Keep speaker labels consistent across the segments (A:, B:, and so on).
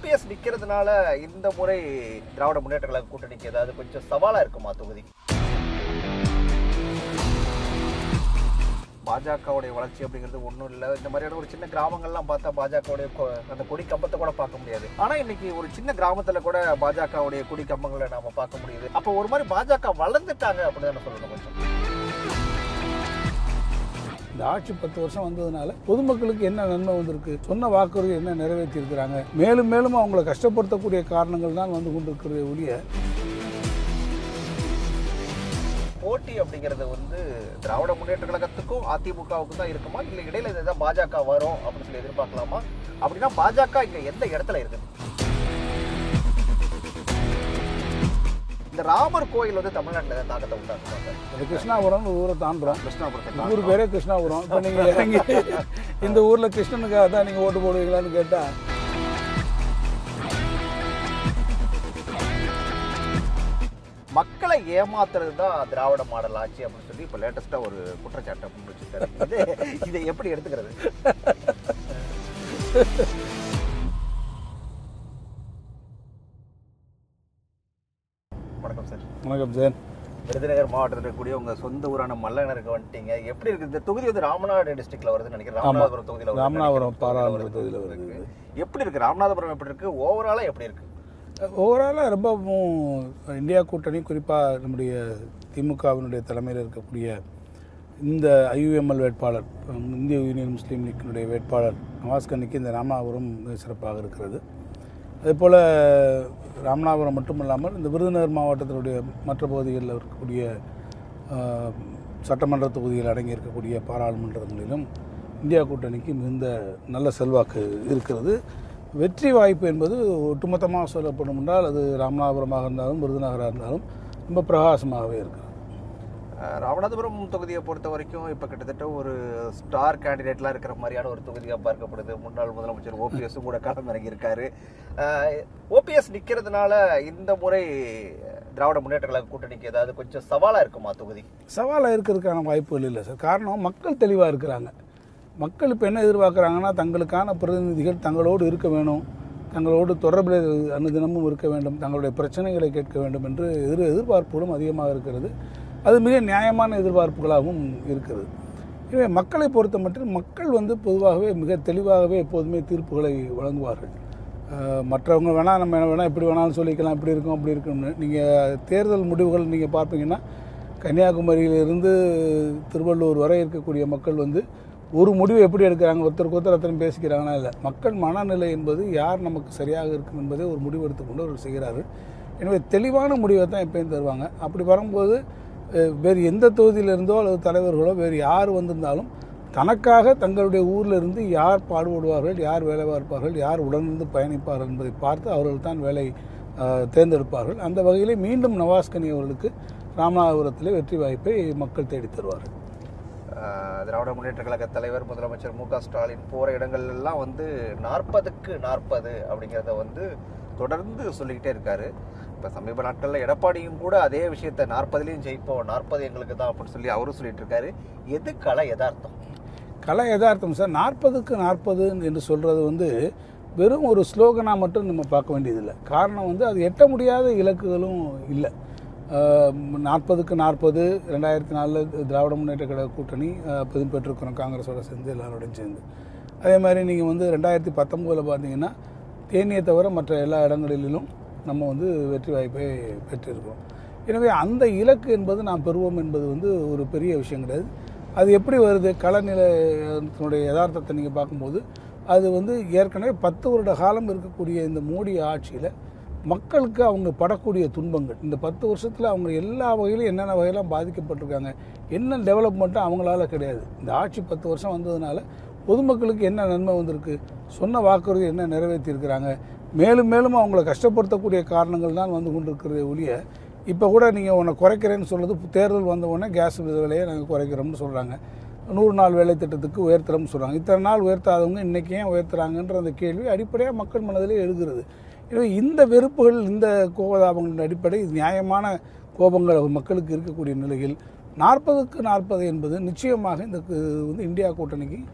A: OPS நிக்கிறதுனால இந்த முறை திராவிட முன்னேற்ற கழக கூட்டணிக்கு ஏதாவது கொஞ்சம் சவாலா இருக்குமா தொகுதி பாஜகவுடைய வளர்ச்சி அப்படிங்கிறது ஒன்றும் இல்லை இந்த மாதிரியான ஒரு சின்ன கிராமங்கள்லாம் பார்த்தா பாஜகவுடைய கொ- அந்த கொடி கம்பத்தை கூட பார்க்க முடியாது ஆனா இன்னைக்கு ஒரு சின்ன கிராமத்துல கூட பாஜகவுடைய கொடி கம்பங்களை நாம பார்க்க முடியுது அப்போ ஒரு மாதிரி பாஜக வளர்ந்துட்டாங்க அப்படின்னு தானே சொல்லணும் கொஞ்சம்
B: இந்த ஆட்சி பத்து வருஷம் வந்ததுனால பொதுமக்களுக்கு என்ன நன்மை வந்திருக்கு சொன்ன வாக்குறுதி என்ன நிறைவேற்றி இருக்கிறாங்க மேலும் மேலும் அவங்களை கஷ்டப்படுத்தக்கூடிய காரணங்கள் தான் வந்து கொண்டிருக்கிறதே ஒழிய
A: போட்டி அப்படிங்கிறது வந்து திராவிட முன்னேற்ற கழகத்துக்கும் அதிமுகவுக்கும் தான் இருக்குமா இல்லை இடையில இதுதான் பாஜக வரும் அப்படின்னு சொல்லி எதிர்பார்க்கலாமா அப்படின்னா பாஜக இங்க எந்த இடத்துல இருக்குது இந்த ராமர் கோயில் வந்து தமிழ்நாட்டில் ஏதாவது தாக்கத்தை உண்டாக்குமா சார்
B: இந்த கிருஷ்ணாபுரம் ஒரு ஊரை தாண்டுறோம்
A: கிருஷ்ணாபுரத்தை
B: ஊர் பேரே கிருஷ்ணாபுரம் இப்போ நீங்கள் இறங்கி இந்த ஊரில் கிருஷ்ணனுக்காக தான் நீங்கள் ஓட்டு போடுவீங்களான்னு கேட்டால்
A: மக்களை ஏமாத்துறது தான் திராவிட மாடல் ஆட்சி அப்படின்னு சொல்லி இப்போ லேட்டஸ்டா ஒரு குற்றச்சாட்டை முன் வச்சிருக்காரு இது இதை எப்படி எடுத்துக்கிறது வணக்கம் சார்
B: வணக்கம் சார்
A: விருதுநகர் மாவட்டத்தில் இருக்கக்கூடிய உங்க சொந்த ஊரான மல்லநகருக்கு வந்துட்டீங்க எப்படி இருக்கு இந்த தொகுதி வந்து ராமநாடு டிஸ்ட்ரிக்ட்ல வருதுன்னு நினைக்கிறேன் ராமநாதபுரம் தொகுதியில வருதுன்னு
B: ராமநாதபுரம்
A: நினைக்கிறேன்.
B: பாராளுமன்ற தொகுதியில் வருது
A: எப்படி இருக்கு ராமநாதபுரம் எப்படி இருக்கு ஓவராலா எப்படி இருக்கு
B: ஓவராலாக ரொம்பவும் இந்தியா கூட்டணி குறிப்பாக நம்முடைய திமுகவினுடைய தலைமையில் இருக்கக்கூடிய இந்த ஐயுஎம்எல் வேட்பாளர் உம், இந்திய யூனியன் முஸ்லீம் லீக்கினுடைய வேட்பாளர் நவாஸ் கனிக்கு இந்த ராமநாதபுரம் மிக சிறப்பாக இருக்கிறது அதேபோல் ராமநாதபுரம் மட்டுமல்லாமல் இந்த விருதுநகர் மாவட்டத்தினுடைய மற்ற பகுதிகளில் இருக்கக்கூடிய ஆஹ், சட்டமன்ற தொகுதியில் அடங்கி இருக்கக்கூடிய பாராளுமன்றங்களிலும் இந்தியா கூட்டணிக்கு மிகுந்த நல்ல செல்வாக்கு இருக்கிறது வெற்றி வாய்ப்பு என்பது ஒட்டுமொத்தமாக சொல்லப்படும் என்றால் அது ராமநாதபுரமாக இருந்தாலும் விருதுநகராக இருந்தாலும் ரொம்ப பிரகாசமாகவே இருக்கிறது
A: அஹ் ராமநாதபுரம் தொகுதியை பொறுத்த வரைக்கும் இப்போ கிட்டத்தட்ட ஒரு ஸ்டார் கேண்டிடேட்லாம் இருக்கிற மாதிரியான ஒரு தொகுதியாக பார்க்கப்படுது முன்னாள் முதலமைச்சர் ஓபிஎஸும் கூட களம் இறங்கி இருக்காரு ஓபிஎஸ் நிற்கிறதுனால இந்த முறை திராவிட முன்னேற்ற கழக கூட்டணிக்கு ஏதாவது கொஞ்சம் சவாலாக இருக்குமா தொகுதி
B: சவாலாக இருக்கிறதுக்கான வாய்ப்புகள் இல்லை சார் காரணம் மக்கள் தெளிவாக இருக்கிறாங்க மக்கள் இப்போ என்ன எதிர்பார்க்குறாங்கன்னா தங்களுக்கான பிரதிநிதிகள் தங்களோடு இருக்க வேணும் தங்களோடு தொடர்பில் அனுதினமும் இருக்க வேண்டும் தங்களுடைய பிரச்சனைகளை கேட்க வேண்டும் என்று எதிர் எதிர்பார்ப்புகளும் அதிகமாக இருக்கிறது அது மிக நியாயமான எதிர்பார்ப்புகளாகவும் இருக்கிறது எனவே மக்களை பொறுத்த மட்டும் மக்கள் வந்து பொதுவாகவே மிக தெளிவாகவே எப்போதுமே தீர்ப்புகளை வழங்குவார்கள் அஹ் மற்றவங்க வேணால் நம்ம வேணால் இப்படி வேணாலும் சொல்லிக்கலாம் இப்படி இருக்கும் அப்படி இருக்கும்னு நீங்கள் தேர்தல் முடிவுகள் நீங்கள் பார்ப்பீங்கன்னா கன்னியாகுமரியிலிருந்து திருவள்ளூர் வரை இருக்கக்கூடிய மக்கள் வந்து ஒரு முடிவு எப்படி எடுக்கிறாங்க ஒருத்தருக்கு ஒருத்தர் அத்தனை பேசிக்கிறாங்கன்னா இல்லை மக்கள் மனநிலை என்பது யார் நமக்கு சரியாக இருக்கும் என்பதை ஒரு முடிவு எடுத்துக்கொண்டு அவர் செய்கிறார்கள் எனவே தெளிவான முடிவை தான் எப்பயும் தருவாங்க அப்படி வரும்போது அஹ், வேறு எந்த தொகுதியிலிருந்தோ அல்லது தலைவர்களோ வேறு யார் வந்திருந்தாலும் தனக்காக தங்களுடைய ஊரில் இருந்து யார் பாடுபடுவார்கள் யார் வேலை பார்ப்பார்கள் யார் உடனிருந்து பயணிப்பார்கள் என்பதை பார்த்து அவர்கள் தான் வேலை அஹ், தேர்ந்தெடுப்பார்கள் அந்த வகையிலே மீண்டும் நவாஸ்கனி அவர்களுக்கு ராமநாதபுரத்திலே வெற்றி வாய்ப்பை மக்கள் தேடித் தருவார்கள்
A: அஹ் திராவிட முன்னேற்ற கழக தலைவர் முதலமைச்சர் மு க ஸ்டாலின் போகிற இடங்கள் எல்லாம் வந்து நாற்பதுக்கு நாற்பது அப்படிங்கிறத வந்து தொடர்ந்து சொல்லிக்கிட்டே இருக்காரு இப்போ சமீப நாட்களில் எடப்பாடியும் கூட அதே விஷயத்த நாற்பதுலேயும் ஜெயிப்போம் நாற்பது எங்களுக்கு தான் அப்படின்னு சொல்லி அவரும் சொல்லிட்டு இருக்காரு எது கலை யதார்த்தம்
B: கலை யதார்த்தம் சார் நாற்பதுக்கு நாற்பது என்று சொல்கிறது வந்து வெறும் ஒரு ஸ்லோகனாக மட்டும் நம்ம பார்க்க வேண்டியதில்லை காரணம் வந்து அது எட்ட முடியாத இலக்குகளும் இல்லை நாற்பதுக்கு நாற்பது ரெண்டாயிரத்தி நாலில் திராவிட முன்னேற்ற கழக கூட்டணி அஹ், பதிவு பெற்றிருக்கிறோம் காங்கிரஸோட சேர்ந்து எல்லாரோடையும் சேர்ந்து அதே மாதிரி நீங்கள் வந்து ரெண்டாயிரத்தி பத்தொம்போதில் பார்த்தீங்கன்னா தேனியை தவிர மற்ற எல்லா இடங்களிலும் நம்ம வந்து வெற்றி வாய்ப்பை பெற்றிருக்கிறோம் எனவே அந்த இலக்கு என்பது நாம் பெறுவோம் என்பது வந்து ஒரு பெரிய விஷயம் கிடையாது அது எப்படி வருது களநிலையத்தினுடைய யதார்த்தத்தை நீங்கள் பார்க்கும்போது அது வந்து ஏற்கனவே பத்து வருட காலம் இருக்கக்கூடிய இந்த மோடி ஆட்சியில் மக்களுக்கு அவங்க படக்கூடிய துன்பங்கள் இந்த பத்து வருஷத்தில் அவங்க எல்லா வகையிலும் என்னென்ன வகையெல்லாம் பாதிக்கப்பட்டிருக்காங்க என்ன டெவலப்மெண்ட்டும் அவங்களால கிடையாது இந்த ஆட்சி பத்து வருஷம் வந்ததுனால பொதுமக்களுக்கு என்ன நன்மை வந்திருக்கு சொன்ன வாக்குறுதி என்ன நிறைவேற்றியிருக்கிறாங்க மேலும் மேலும் அவங்கள கஷ்டப்படுத்தக்கூடிய காரணங்கள் தான் வந்து கொண்டிருக்கிறதே ஒழிய இப்போ கூட நீங்கள் உன்னை குறைக்கிறேன்னு சொல்றது தேர்தல் வந்த உடனே கேஸ் விலையை நாங்கள் குறைக்கிறோம்னு சொல்கிறாங்க நூறு நாள் வேலை திட்டத்துக்கு உயர்த்துறோம்னு சொல்கிறாங்க இத்தனை நாள் உயர்த்தாதவங்க இன்றைக்கி ஏன் உயர்த்துறாங்கன்ற அந்த கேள்வி அடிப்படையாக மக்கள் மனதிலே எழுகிறது எனவே இந்த வெறுப்புகள் இந்த கோபதாபங்களின் அடிப்படை நியாயமான கோபங்கள் மக்களுக்கு இருக்கக்கூடிய நிலையில் நாற்பதுக்கு நாற்பது என்பது நிச்சயமாக இந்த கு- வந்து இந்தியா கூட்டணிக்கு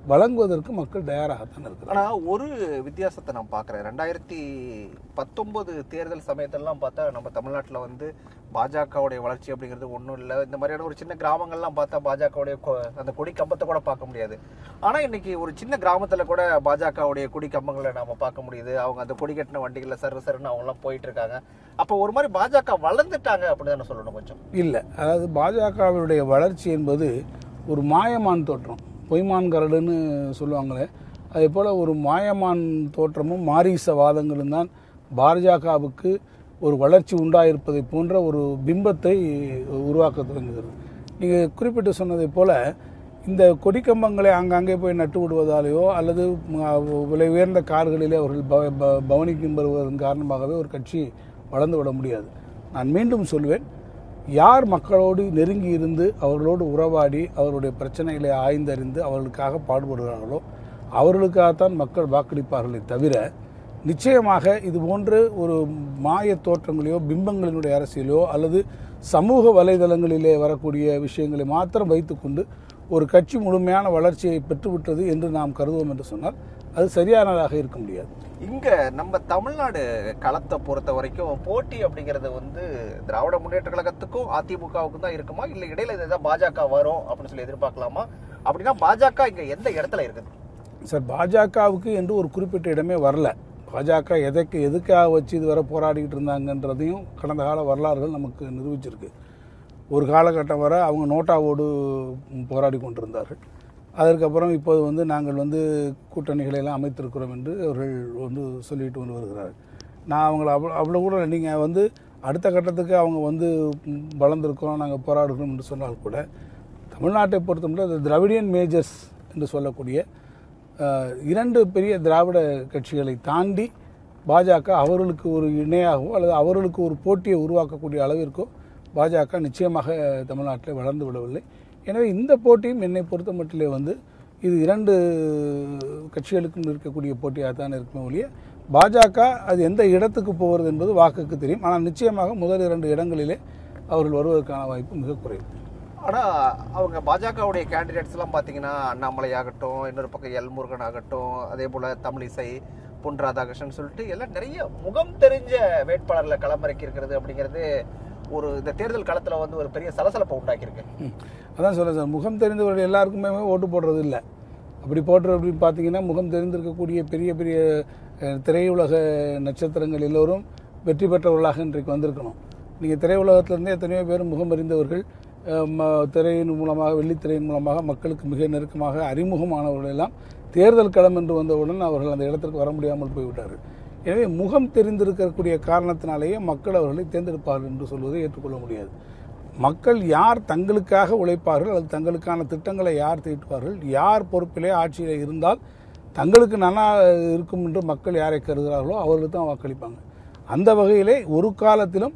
B: வழங்குவதற்கு மக்கள் தயாராகத்தான் இருக்கிறார்
A: ஆனா ஒரு வித்தியாசத்தை நான் பார்க்குறேன் ரெண்டாயிரத்தி பத்தொன்பது தேர்தல் சமயத்திலலாம் பார்த்தா நம்ம தமிழ்நாட்டில் வந்து பாஜகவுடைய வளர்ச்சி அப்படிங்கிறது ஒன்றும் இல்லை இந்த மாதிரியான ஒரு சின்ன கிராமங்கள்லாம் பார்த்தா பாஜகவுடைய கொ- அந்த கொடி கம்பத்தை கூட பார்க்க முடியாது ஆனால் இன்னைக்கு ஒரு சின்ன கிராமத்தில் கூட பாஜகவுடைய கொடி கம்பங்களை நாம பார்க்க முடியுது அவங்க அந்த கொடி கட்டின வண்டிகளில் சரு சருன்னு அவங்கலாம் போயிட்டு இருக்காங்க அப்போ ஒரு மாதிரி பாஜக வளர்ந்துட்டாங்க அப்படின்னு தானே சொல்லணும் கொஞ்சம்
B: இல்லை அதாவது பாஜகவினுடைய வளர்ச்சி என்பது ஒரு மாயமான் தோற்றம் பொய்மான் கரடுன்னு சொல்லுவாங்களே அதே போல் ஒரு மாயமான் தோற்றமும் மாரீச வாதங்களும் தான் பாஜகவுக்கு ஒரு வளர்ச்சி உண்டாயிருப்பதை போன்ற ஒரு பிம்பத்தை உருவாக்க தொடங்குகிறது நீங்கள் குறிப்பிட்டு சொன்னதை போல இந்த கொடிக்கம்பங்களை ஆங்காங்கே போய் நட்டு விடுவதாலேயோ அல்லது ம- விலை உயர்ந்த கார்களிலே அவர்கள் ப- ப- பவனிக்கும் வருவதன் காரணமாகவே ஒரு கட்சி வளர்ந்து விட முடியாது நான் மீண்டும் சொல்வேன் யார் மக்களோடு நெருங்கி இருந்து அவர்களோடு உறவாடி அவருடைய பிரச்சனைகளை ஆய்ந்தறிந்து அவர்களுக்காக பாடுபடுகிறார்களோ அவர்களுக்காகத்தான் மக்கள் வாக்களிப்பார்களே தவிர நிச்சயமாக இது போன்று ஒரு மாய தோற்றங்களையோ பிம்பங்களினுடைய அரசியலையோ அல்லது சமூக வலைதளங்களிலே வரக்கூடிய விஷயங்களை மாத்திரம் வைத்துக்கொண்டு ஒரு கட்சி முழுமையான வளர்ச்சியை பெற்றுவிட்டது என்று நாம் கருதுவோம் என்று சொன்னால் அது சரியானதாக இருக்க முடியாது
A: இங்க நம்ம தமிழ்நாடு களத்தை பொறுத்த வரைக்கும் போட்டி அப்படிங்கிறது வந்து திராவிட முன்னேற்ற கழகத்துக்கும் அதிமுகவுக்கும் தான் இருக்குமா இல்ல இடையில ஏதாவது பாஜக வரும் அப்படின்னு சொல்லி எதிர்பார்க்கலாமா அப்படின்னா பாஜக இங்க எந்த இடத்துல இருக்குது
B: சார் பாஜகவுக்கு என்று ஒரு குறிப்பிட்ட இடமே வரல பாஜக எதைக்கு எதுக்காக வச்சு இதுவரை போராடிக்கிட்டு இருந்தாங்கன்றதையும் கடந்த கால வரலாறுகள் நமக்கு நிரூபிச்சிருக்கு ஒரு காலகட்டம் வரை அவங்க நோட்டாவோடு போராடி கொண்டிருந்தார்கள் அதற்கப்புறம் இப்போது வந்து நாங்கள் வந்து கூட்டணிகளை எல்லாம் அமைத்திருக்கிறோம் என்று அவர்கள் வந்து சொல்லிட்டு வந்து வருகிறார்கள் நான் அவங்கள அவ்வளோ அவ்வளோ கூட நீங்கள் வந்து அடுத்த கட்டத்துக்கு அவங்க வந்து ம், வளர்ந்திருக்கிறோம் நாங்கள் போராடுகிறோம் என்று சொன்னால் கூட தமிழ்நாட்டை பொறுத்தமட்டில் இந்த திராவிடியன் மேஜர்ஸ் என்று சொல்லக்கூடிய அஹ், இரண்டு பெரிய திராவிட கட்சிகளை தாண்டி பாஜக அவர்களுக்கு ஒரு இணையாகவோ அல்லது அவர்களுக்கு ஒரு போட்டியை உருவாக்கக்கூடிய அளவிற்கோ பாஜக நிச்சயமாக தமிழ்நாட்டில் வளர்ந்து விடவில்லை எனவே இந்த போட்டியும் என்னை பொறுத்த மட்டிலே வந்து இது இரண்டு கட்சிகளுக்கும் இருக்கக்கூடிய போட்டியாக தான் இருக்குமே ஒழிய பாஜக அது எந்த இடத்துக்கு போகிறது என்பது வாக்குக்கு தெரியும் ஆனால் நிச்சயமாக முதல் இரண்டு இடங்களிலே அவர்கள் வருவதற்கான வாய்ப்பு மிக குறைவு
A: ஆனா அவங்க பாஜகவுடைய கேண்டிடேட்ஸ் எல்லாம் பாத்தீங்கன்னா அண்ணாமலை ஆகட்டும் இன்னொரு பக்கம் எல் முருகன் ஆகட்டும் அதே போல தமிழிசை பொன் ராதாகிருஷ்ணன் சொல்லிட்டு எல்லாம் நிறைய முகம் தெரிஞ்ச வேட்பாளர்களை களமிறக்கி இருக்கிறது அப்படிங்கிறது ஒரு இந்த தேர்தல் களத்துல வந்து ஒரு பெரிய சலசலப்பை உண்டாக்கியிருக்கு
B: ம். அதான் சொல்ல சார் முகம் தெரிந்தவர்கள் எல்லாருக்குமே ஓட்டு போடுறது இல்லை அப்படி போடுற அப்படின்னு பார்த்தீங்கன்னா முகம் தெரிந்திருக்கக்கூடிய பெரிய பெரிய அஹ், திரையுலக நட்சத்திரங்கள் எல்லோரும் வெற்றி பெற்றவர்களாக இன்றைக்கு வந்திருக்கணும் நீங்கள் திரையுலகத்திலிருந்தே எத்தனையோ பேர் முகம் அறிந்தவர்கள் அஹ், ம- திரையின் மூலமாக வெள்ளித்திரையின் மூலமாக மக்களுக்கு மிக நெருக்கமாக அறிமுகமானவர்கள் எல்லாம் தேர்தல் களம் என்று வந்தவுடன் அவர்கள் அந்த இடத்திற்கு வர முடியாமல் போய்விட்டார்கள் எனவே முகம் தெரிந்திருக்கக்கூடிய காரணத்தினாலேயே மக்கள் அவர்களை தேர்ந்தெடுப்பார்கள் என்று சொல்வதை ஏற்றுக்கொள்ள முடியாது மக்கள் யார் தங்களுக்காக உழைப்பார்கள் அல்லது தங்களுக்கான திட்டங்களை யார் தீட்டுவார்கள் யார் பொறுப்பிலே ஆட்சியில் இருந்தால் தங்களுக்கு நல்லா இருக்கும் என்று மக்கள் யாரை கருதுகிறார்களோ அவர்களுக்கு தான் வாக்களிப்பாங்க அந்த வகையிலே ஒரு காலத்திலும்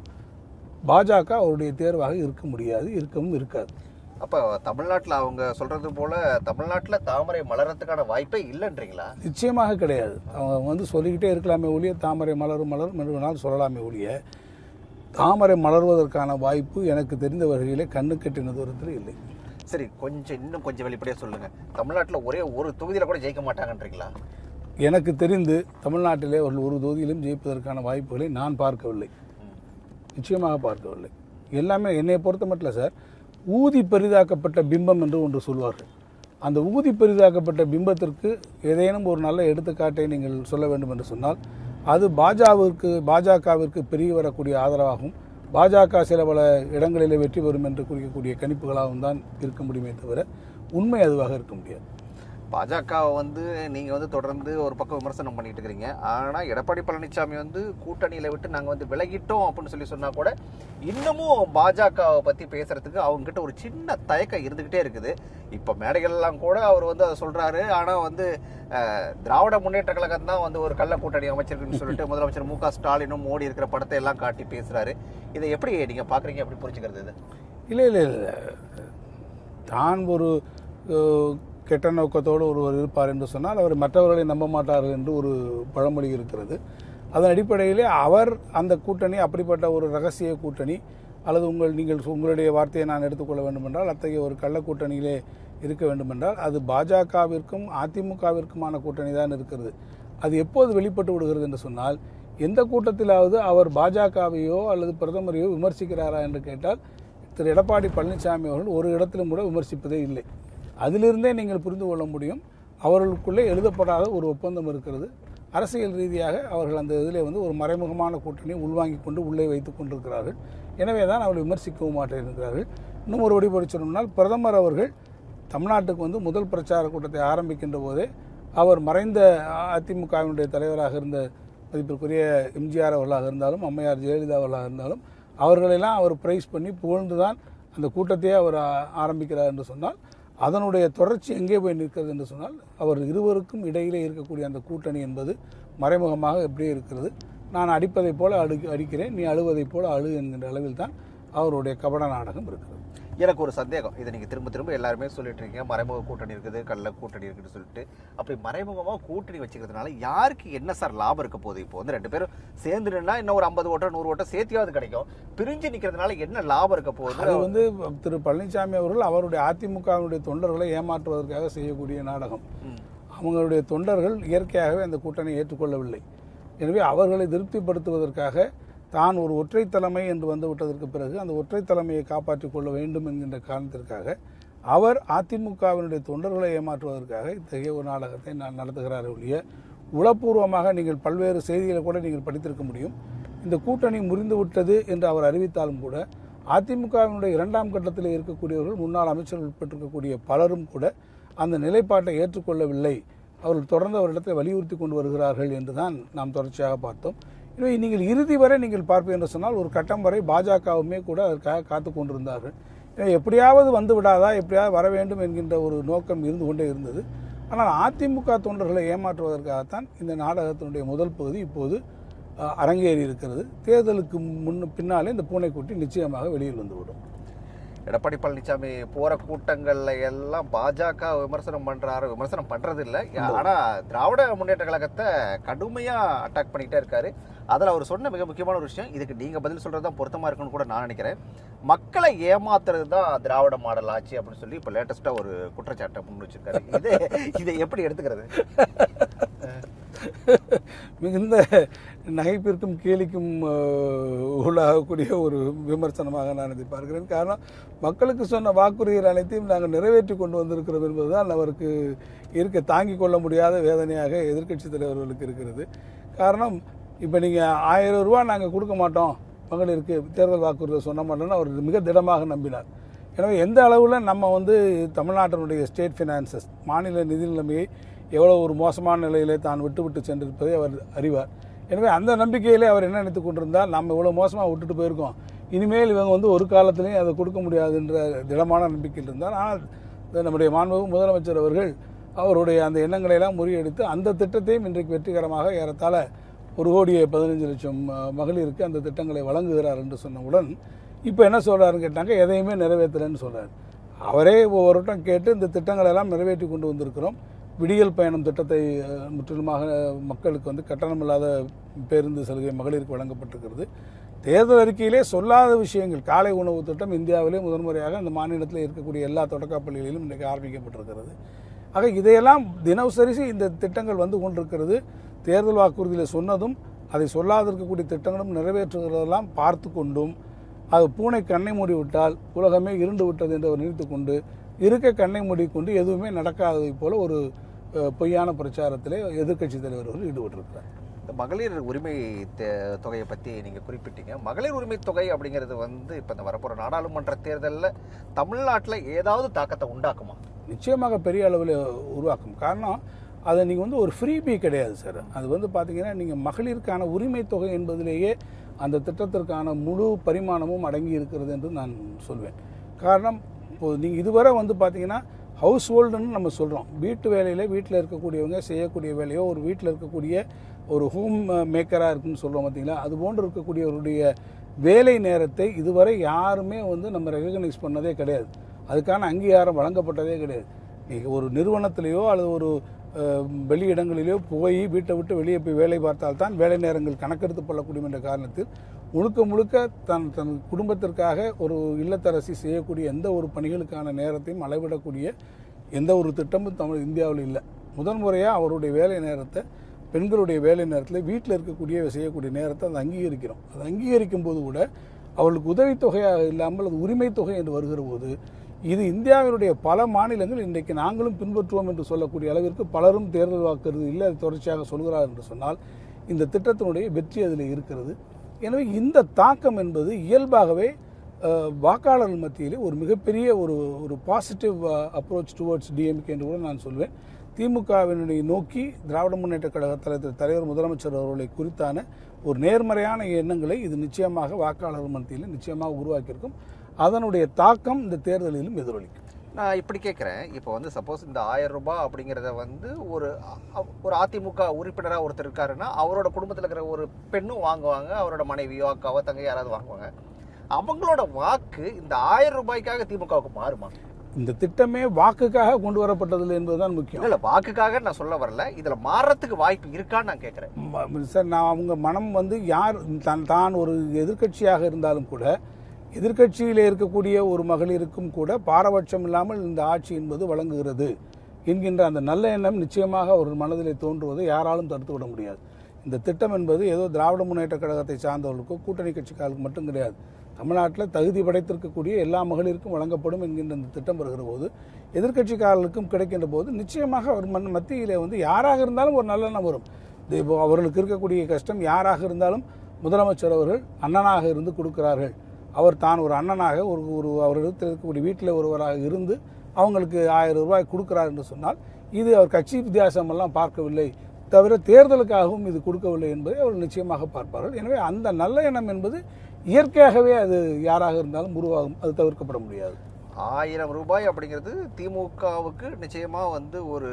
B: பாஜக அவருடைய தேர்வாக இருக்க முடியாது இருக்கவும் இருக்காது
A: அப்ப தமிழ்நாட்டுல அவங்க சொல்றது போல தமிழ்நாட்டுல தாமரை மலரத்துக்கான வாய்ப்பே இல்லைன்றீங்களா
B: நிச்சயமாக கிடையாது அவங்க வந்து சொல்லிக்கிட்டே இருக்கலாமே ஒழிய தாமரை மலரும் மலரும் என்று வேணாலும் சொல்லலாமே ஒழிய தாமரை மலர்வதற்கான வாய்ப்பு எனக்கு தெரிந்த வகையிலே கண்ணு கெட்டின தூரத்தில் இல்லை
A: சரி கொஞ்சம் இன்னும் கொஞ்சம் வெளிப்படையா சொல்லுங்க தமிழ்நாட்டுல ஒரே ஒரு தொகுதியில கூட ஜெயிக்க மாட்டாங்கன்றீங்களா
B: எனக்கு தெரிந்து தமிழ்நாட்டிலே அவர்கள் ஒரு தொகுதியிலும் ஜெயிப்பதற்கான வாய்ப்புகளை நான் பார்க்கவில்லை
A: ம்.
B: நிச்சயமாக பார்க்கவில்லை எல்லாமே என்னை பொறுத்த மட்டும் சார் ஊதி பெரிதாக்கப்பட்ட பிம்பம் என்று ஒன்று சொல்வார்கள் அந்த ஊதி பெரிதாக்கப்பட்ட பிம்பத்திற்கு ஏதேனும் ஒரு நல்ல எடுத்துக்காட்டை நீங்கள் சொல்ல வேண்டும் என்று சொன்னால் அது பாஜகவிற்கு பாஜகவிற்கு பெருகி வரக்கூடிய ஆதரவாகவும் பாஜக சில பல இடங்களிலே வெற்றி பெறும் என்று குறிக்கக்கூடிய கணிப்புகளாகவும் தான் இருக்க முடியுமே தவிர உண்மை அதுவாக இருக்க முடியாது
A: பாஜகவை வந்து நீங்க வந்து தொடர்ந்து ஒரு பக்கம் விமர்சனம் பண்ணிட்டு இருக்கிறீங்க ஆனா எடப்பாடி பழனிசாமி வந்து கூட்டணியில விட்டு நாங்க வந்து விலகிட்டோம் அப்படின்னு சொல்லி சொன்னா கூட இன்னமும் பாஜகவை பத்தி பேசுறதுக்கு அவங்க கிட்ட ஒரு சின்ன தயக்கம் இருந்துகிட்டே இருக்குது இப்ப மேடைகள்லாம் கூட அவர் வந்து அதை சொல்றாரு ஆனா வந்து அஹ், திராவிட முன்னேற்ற கழகம் தான் வந்து ஒரு கள்ள கூட்டணி அமைச்சிருக்குன்னு சொல்லிட்டு முதலமைச்சர் மு க ஸ்டாலினும் மோடி இருக்கிற படத்தை எல்லாம் காட்டி பேசுறாரு இதை எப்படி நீங்க பாக்குறீங்க எப்படி புரிஞ்சுக்கிறது இது
B: இல்லை இல்லை இல்லை தான் ஒரு அஹ், கெட்ட நோக்கத்தோடு ஒருவர் இருப்பார் என்று சொன்னால் அவர் மற்றவர்களை நம்ப மாட்டார்கள் என்று ஒரு பழமொழி இருக்கிறது அதன் அடிப்படையிலே அவர் அந்த கூட்டணி அப்படிப்பட்ட ஒரு ரகசிய கூட்டணி அல்லது உங்கள் நீங்கள் உங்களுடைய வார்த்தையை நான் எடுத்துக்கொள்ள வேண்டும் என்றால் அத்தகைய ஒரு கள்ள கூட்டணியிலே இருக்க வேண்டுமென்றால் அது பாஜகவிற்கும் அதிமுகவிற்குமான கூட்டணி தான் இருக்கிறது அது எப்போது வெளிப்பட்டு விடுகிறது என்று சொன்னால் எந்த கூட்டத்திலாவது அவர் பாஜகவையோ அல்லது பிரதமரையோ விமர்சிக்கிறாரா என்று கேட்டால் திரு எடப்பாடி பழனிசாமி அவர்கள் ஒரு இடத்திலும் கூட விமர்சிப்பதே இல்லை அதிலிருந்தே நீங்கள் புரிந்து கொள்ள முடியும் அவர்களுக்குள்ளே எழுதப்படாத ஒரு ஒப்பந்தம் இருக்கிறது அரசியல் ரீதியாக அவர்கள் அந்த இதிலே வந்து ஒரு மறைமுகமான கூட்டணியை உள்வாங்கிக் கொண்டு உள்ளே வைத்துக் கொண்டிருக்கிறார்கள் எனவே தான் அவர்கள் விமர்சிக்கவும் மாட்டிருக்கிறார்கள் இன்னும் ஒரு வழிபடி சொன்னோம்னால் பிரதமர் அவர்கள் தமிழ்நாட்டுக்கு வந்து முதல் பிரச்சார கூட்டத்தை ஆரம்பிக்கின்ற போதே அவர் மறைந்த அதிமுகவினுடைய தலைவராக இருந்த மதிப்பிற்குரிய எம்ஜிஆர் அவர்களாக இருந்தாலும் அம்மையார் ஜெயலலிதா அவர்களாக இருந்தாலும் அவர்களெல்லாம் அவர் பிரைஸ் பண்ணி புகழ்ந்து தான் அந்த கூட்டத்தையே அவர் ஆ- ஆரம்பிக்கிறார் என்று சொன்னால் அதனுடைய தொடர்ச்சி எங்கே போய் நிற்கிறது என்று சொன்னால் அவர் இருவருக்கும் இடையிலே இருக்கக்கூடிய அந்த கூட்டணி என்பது மறைமுகமாக எப்படியே இருக்கிறது நான் அடிப்பதைப் போல அடு அடிக்கிறேன் நீ அழுவதைப் போல அழு என்கின்ற அளவில் தான் அவருடைய கபட நாடகம் இருக்கிறது
A: எனக்கு ஒரு சந்தேகம் இதை நீங்க திரும்ப திரும்ப எல்லாருமே சொல்லிட்டு இருக்கீங்க மறைமுக கூட்டணி இருக்குது கள்ள கூட்டணி இருக்குன்னு சொல்லிட்டு அப்படி மறைமுகமா கூட்டணி வச்சுக்கிறதுனால யாருக்கு என்ன சார் லாபம் இருக்க போகுது இப்போ வந்து ரெண்டு பேரும் சேர்ந்து நின்னா இன்னும் ஒரு ஐம்பது ஓட்டம் நூறு ஓட்டம் சேர்த்தியாவது கிடைக்கும் பிரிஞ்சு நிக்கிறதுனால என்ன லாபம் இருக்க
B: அது
A: போகுது
B: வந்து திரு பழனிசாமி அவர்கள் அவருடைய அதிமுகவினுடைய தொண்டர்களை ஏமாற்றுவதற்காக செய்யக்கூடிய நாடகம்
A: ம்.
B: அவங்களுடைய தொண்டர்கள் இயற்கையாகவே அந்த கூட்டணியை ஏற்றுக்கொள்ளவில்லை எனவே அவர்களை திருப்திப்படுத்துவதற்காக தான் ஒரு ஒற்றை தலைமை என்று வந்து விட்டதற்கு பிறகு அந்த ஒற்றை தலைமையை காப்பாற்றிக் கொள்ள வேண்டும் என்கின்ற காரணத்திற்காக அவர் அதிமுகவினுடைய தொண்டர்களை ஏமாற்றுவதற்காக இத்தகைய ஒரு நாடகத்தை நான் நடத்துகிறார் ஒழிய உளப்பூர்வமாக நீங்கள் பல்வேறு செய்திகளை கூட நீங்கள் படித்திருக்க முடியும் இந்த கூட்டணி முறிந்து விட்டது என்று அவர் அறிவித்தாலும் கூட அதிமுகவினுடைய இரண்டாம் கட்டத்தில் இருக்கக்கூடியவர்கள் முன்னாள் அமைச்சர்கள் உட்பட்டிருக்கக்கூடிய பலரும் கூட அந்த நிலைப்பாட்டை ஏற்றுக்கொள்ளவில்லை அவர்கள் தொடர்ந்து அவரிடத்தில் வலியுறுத்தி கொண்டு வருகிறார்கள் என்று தான் நாம் தொடர்ச்சியாக பார்த்தோம் எனவே நீங்கள் இறுதி வரை நீங்கள் பார்ப்பீர்கள் என்று சொன்னால் ஒரு கட்டம் வரை பாஜகவுமே கூட அதற்காக காத்து கொண்டிருந்தார்கள் எனவே எப்படியாவது வந்து விடாதா எப்படியாவது வர வேண்டும் என்கின்ற ஒரு நோக்கம் இருந்து கொண்டே இருந்தது ஆனால் அதிமுக தொண்டர்களை ஏமாற்றுவதற்காகத்தான் இந்த நாடகத்தினுடைய முதல் பகுதி இப்போது அஹ், அரங்கேறி இருக்கிறது தேர்தலுக்கு முன் பின்னாலே இந்த பூனைக்குட்டி நிச்சயமாக வெளியில் வந்துவிடும்
A: எடப்பாடி பழனிசாமி போற கூட்டங்கள்ல எல்லாம் பாஜக விமர்சனம் பண்றாரு விமர்சனம் பண்றது இல்ல ஆனா திராவிட முன்னேற்ற கழகத்தை கடுமையா அட்டாக் பண்ணிட்டே இருக்காரு அதுல அவர் சொன்ன மிக முக்கியமான ஒரு விஷயம் இதுக்கு நீங்க பதில் சொல்றது தான் பொருத்தமா இருக்குன்னு கூட நான் நினைக்கிறேன் மக்களை ஏமாத்துறது தான் திராவிட மாடல் ஆட்சி அப்படின்னு சொல்லி இப்ப லேட்டஸ்டா ஒரு குற்றச்சாட்டை முன் வச்சிருக்காரு இது இதை எப்படி எடுத்துக்கிறது
B: மிகுந்த நகைப்பிற்கும் கேலிக்கும் அஹ், உள்ளாகக்கூடிய ஒரு விமர்சனமாக நான் இதை பார்க்கிறேன் காரணம் மக்களுக்கு சொன்ன வாக்குறுதிகள் அனைத்தையும் நாங்கள் நிறைவேற்றி கொண்டு வந்திருக்கிறோம் என்பதுதான் அவருக்கு இருக்க தாங்கிக் கொள்ள முடியாத வேதனையாக எதிர்க்கட்சி தலைவர்களுக்கு இருக்கிறது காரணம் இப்போ நீங்கள் ஆயிரம் ரூபா நாங்கள் கொடுக்க மாட்டோம் மகளிருக்கு தேர்தல் வாக்குறுதியை சொன்ன மாட்டோம்னு அவர் மிக திடமாக நம்பினார் எனவே எந்த அளவில் நம்ம வந்து தமிழ்நாட்டினுடைய ஸ்டேட் ஃபினான்சஸ் மாநில நிதி நிலைமையை எவ்வளோ ஒரு மோசமான நிலையிலே தான் விட்டு விட்டு சென்றிருப்பதை அவர் அறிவார் எனவே அந்த நம்பிக்கையிலே அவர் என்ன நினைத்து கொண்டிருந்தால் நம்ம இவ்வளோ மோசமாக விட்டுட்டு போயிருக்கோம் இனிமேல் இவங்க வந்து ஒரு காலத்திலையும் அதை கொடுக்க முடியாதுன்ற திடமான நம்பிக்கையில் இருந்தார் ஆனால் இந்த நம்முடைய மாண்புமிகு முதலமைச்சர் அவர்கள் அவருடைய அந்த எண்ணங்களை எல்லாம் முறியடித்து அந்த திட்டத்தையும் இன்றைக்கு வெற்றிகரமாக ஏறத்தாழ ஒரு கோடியே பதினஞ்சு லட்சம் அஹ், மகளிருக்கு அந்த திட்டங்களை வழங்குகிறார் என்று சொன்னவுடன் இப்போ என்ன சொல்றாருன்னு கேட்டாங்க எதையுமே நிறைவேற்றலைன்னு சொல்றாரு அவரே ஒவ்வொரு வட்டம் கேட்டு இந்த திட்டங்களை எல்லாம் நிறைவேற்றி கொண்டு வந்திருக்கிறோம் விடியல் பயணம் திட்டத்தை அஹ், முற்றிலுமாக மக்களுக்கு வந்து கட்டணமில்லாத பேருந்து சலுகை மகளிருக்கு வழங்கப்பட்டிருக்கிறது தேர்தல் அறிக்கையிலே சொல்லாத விஷயங்கள் காலை உணவு திட்டம் இந்தியாவிலே முதன்முறையாக அந்த மாநிலத்தில் இருக்கக்கூடிய எல்லா தொடக்கப் பள்ளிகளிலும் இன்றைக்கு ஆரம்பிக்கப்பட்டிருக்கிறது ஆக இதையெல்லாம் தினசரி இந்த திட்டங்கள் வந்து கொண்டிருக்கிறது தேர்தல் வாக்குறுதியில் சொன்னதும் அதை சொல்லாதிருக்கக்கூடிய திட்டங்களும் நிறைவேற்றுகிறதெல்லாம் பார்த்து கொண்டும் அது பூனை கண்ணை மூடி விட்டால் உலகமே இருண்டு விட்டது என்று அவர் நினைத்து கொண்டு இருக்க கண்ணை மூடிக்கொண்டு எதுவுமே நடக்காததை போல ஒரு அஹ், பொய்யான பிரச்சாரத்திலே எதிர்க்கட்சி தலைவர் அவர்கள் ஈடுபட்டிருக்கிறார்
A: இந்த மகளிர் உரிமை தே- தொகையை பத்தி நீங்க குறிப்பிட்டீங்க மகளிர் உரிமை தொகை அப்படிங்கிறது வந்து இப்ப இந்த வரப்போற நாடாளுமன்ற தேர்தல்ல தமிழ்நாட்டுல ஏதாவது தாக்கத்தை உண்டாக்குமா
B: நிச்சயமாக பெரிய அளவில் உருவாக்கும் காரணம் அதை நீங்கள் வந்து ஒரு ஃப்ரீபி கிடையாது சார் அது வந்து பார்த்தீங்கன்னா நீங்கள் மகளிருக்கான உரிமை தொகை என்பதிலேயே அந்த திட்டத்திற்கான முழு பரிமாணமும் அடங்கி இருக்கிறது என்று நான் சொல்வேன் காரணம் இப்போது நீங்கள் இதுவரை வந்து பார்த்தீங்கன்னா ஹவுஸ் ஹோல்டுன்னு நம்ம சொல்கிறோம் வீட்டு வேலையில் வீட்டில் இருக்கக்கூடியவங்க செய்யக்கூடிய வேலையோ ஒரு வீட்டில் இருக்கக்கூடிய ஒரு ஹோம் மேக்கராக இருக்குன்னு சொல்கிறோம் பார்த்தீங்களா அது போன்று இருக்கக்கூடியவருடைய வேலை நேரத்தை இதுவரை யாருமே வந்து நம்ம ரெகக்னைஸ் பண்ணதே கிடையாது அதுக்கான அங்கீகாரம் வழங்கப்பட்டதே கிடையாது நீங்கள் ஒரு நிறுவனத்திலேயோ அல்லது ஒரு அஹ், வெளி இடங்களிலேயோ போய் வீட்டை விட்டு வெளியே போய் வேலை பார்த்தால்தான் வேலை நேரங்கள் கணக்கெடுத்து கொள்ளக்கூடிய என்ற காரணத்தில் முழுக்க முழுக்க தன் தன் குடும்பத்திற்காக ஒரு இல்லத்தரசி செய்யக்கூடிய எந்த ஒரு பணிகளுக்கான நேரத்தையும் அளவிடக்கூடிய எந்த ஒரு திட்டமும் தமிழ் இந்தியாவில் இல்லை முதன் முறையாக அவருடைய வேலை நேரத்தை பெண்களுடைய வேலை நேரத்தில் வீட்டில் இருக்கக்கூடிய செய்யக்கூடிய நேரத்தை அதை அங்கீகரிக்கிறோம் அதை அங்கீகரிக்கும் போது கூட அவர்களுக்கு உதவித்தொகையாக இல்லாமல் அது உரிமை தொகை என்று வருகிற போது இது இந்தியாவினுடைய பல மாநிலங்கள் இன்றைக்கு நாங்களும் பின்பற்றுவோம் என்று சொல்லக்கூடிய அளவிற்கு பலரும் தேர்தல் வாக்குறுதி இல்லை அது தொடர்ச்சியாக சொல்கிறார் என்று சொன்னால் இந்த திட்டத்தினுடைய வெற்றி அதில் இருக்கிறது எனவே இந்த தாக்கம் என்பது இயல்பாகவே அஹ், வாக்காளர்கள் மத்தியிலே ஒரு மிகப்பெரிய ஒரு ஒரு பாசிட்டிவ் அப்ரோச் டுவர்ட்ஸ் டிஎம்கே என்று கூட நான் சொல்வேன் திமுகவினுடைய நோக்கி திராவிட முன்னேற்ற கழக தலைவர் தலைவர் முதலமைச்சர் அவர்களை குறித்தான ஒரு நேர்மறையான எண்ணங்களை இது நிச்சயமாக வாக்காளர்கள் மத்தியில் நிச்சயமாக உருவாக்கியிருக்கும் அதனுடைய தாக்கம் இந்த தேர்தலிலும் எதிரொலிக்கும்
A: நான் இப்படி கேட்குறேன் இப்போ வந்து சப்போஸ் இந்த ஆயிரம் ரூபாய் அப்படிங்கிறத வந்து ஒரு அ- ஒரு அதிமுக உறுப்பினராக ஒருத்தர் இருக்காருன்னா அவரோட குடும்பத்தில் இருக்கிற ஒரு பெண்ணும் வாங்குவாங்க அவரோட மனைவியோ அக்காவோ தங்க யாராவது வாங்குவாங்க அவங்களோட வாக்கு இந்த ஆயிரம் ரூபாய்க்காக திமுகவுக்கு மாறுமா
B: இந்த திட்டமே வாக்குக்காக கொண்டு வரப்பட்டதில்லை என்பதுதான் முக்கியம்
A: இல்ல வாக்குக்காக நான் சொல்ல வரல இதுல மாறுறதுக்கு வாய்ப்பு இருக்கான்னு நான் கேட்கறேன்
B: ம- சார் நான் அவங்க மனம் வந்து யார் தான் தான் ஒரு எதிர்க்கட்சியாக இருந்தாலும் கூட எதிர்க்கட்சியில் இருக்கக்கூடிய ஒரு மகளிருக்கும் கூட பாரபட்சம் இல்லாமல் இந்த ஆட்சி என்பது வழங்குகிறது என்கின்ற அந்த நல்ல எண்ணம் நிச்சயமாக அவர் மனதிலே தோன்றுவதை யாராலும் தடுத்து விட முடியாது இந்த திட்டம் என்பது ஏதோ திராவிட முன்னேற்ற கழகத்தை சார்ந்தவர்களுக்கோ கூட்டணி கட்சிக்காருக்கு மட்டும் கிடையாது தமிழ்நாட்டில் தகுதி படைத்திருக்கக்கூடிய எல்லா மகளிருக்கும் வழங்கப்படும் என்கின்ற இந்த திட்டம் வருகிற போது எதிர்க்கட்சிக்காரர்களுக்கும் கிடைக்கின்ற போது நிச்சயமாக அவர் மன் மத்தியிலே வந்து யாராக இருந்தாலும் ஒரு நல்லெண்ணம் வரும் இது இப்போ அவர்களுக்கு இருக்கக்கூடிய கஷ்டம் யாராக இருந்தாலும் முதலமைச்சர் அவர்கள் அண்ணனாக இருந்து கொடுக்கிறார்கள் அவர் தான் ஒரு அண்ணனாக ஒரு ஒரு அவர்களுக்கு இருக்கக்கூடிய வீட்டில் ஒருவராக இருந்து அவங்களுக்கு ஆயிரம் ரூபாய் கொடுக்கிறார் என்று சொன்னால் இது அவர் கட்சி வித்தியாசமெல்லாம் பார்க்கவில்லை தவிர தேர்தலுக்காகவும் இது கொடுக்கவில்லை என்பதை அவர்கள் நிச்சயமாக பார்ப்பார்கள் எனவே அந்த நல்ல எண்ணம் என்பது இயற்கையாகவே அது யாராக இருந்தாலும் உருவாகும் அது தவிர்க்கப்பட முடியாது
A: ஆயிரம் ரூபாய் அப்படிங்கிறது திமுகவுக்கு நிச்சயமா வந்து ஒரு